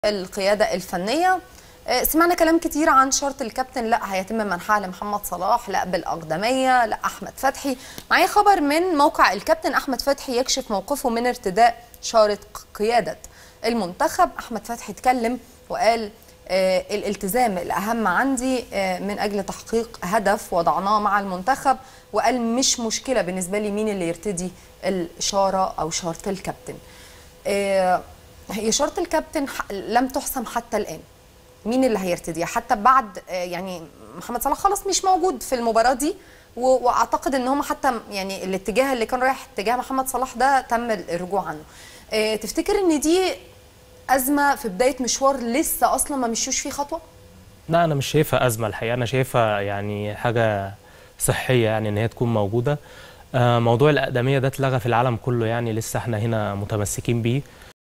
القيادة الفنية آه، سمعنا كلام كتير عن شرط الكابتن لا هيتم منحها لمحمد صلاح لا بالأقدمية لا أحمد فتحي معايا خبر من موقع الكابتن أحمد فتحي يكشف موقفه من ارتداء شارة قيادة المنتخب أحمد فتحي اتكلم وقال آه، الالتزام الأهم عندي آه، من أجل تحقيق هدف وضعناه مع المنتخب وقال مش مشكلة بالنسبة لي مين اللي يرتدي الشارة أو شارة الكابتن آه، هي شرط الكابتن ح- لم تحسم حتى الآن مين اللي هيرتديها حتى بعد آه، يعني محمد صلاح خلاص مش موجود في المباراة دي و- واعتقد ان هم حتى يعني الاتجاه اللي كان رايح اتجاه محمد صلاح ده تم الرجوع عنه آه، تفتكر ان دي أزمة في بداية مشوار لسه أصلا ما مشوش فيه خطوة؟ لا انا مش شايفها ازمه الحقيقه انا شايفها يعني حاجه صحيه يعني ان هي تكون موجوده آه، موضوع الاقدميه ده اتلغى في العالم كله يعني لسه احنا هنا متمسكين بيه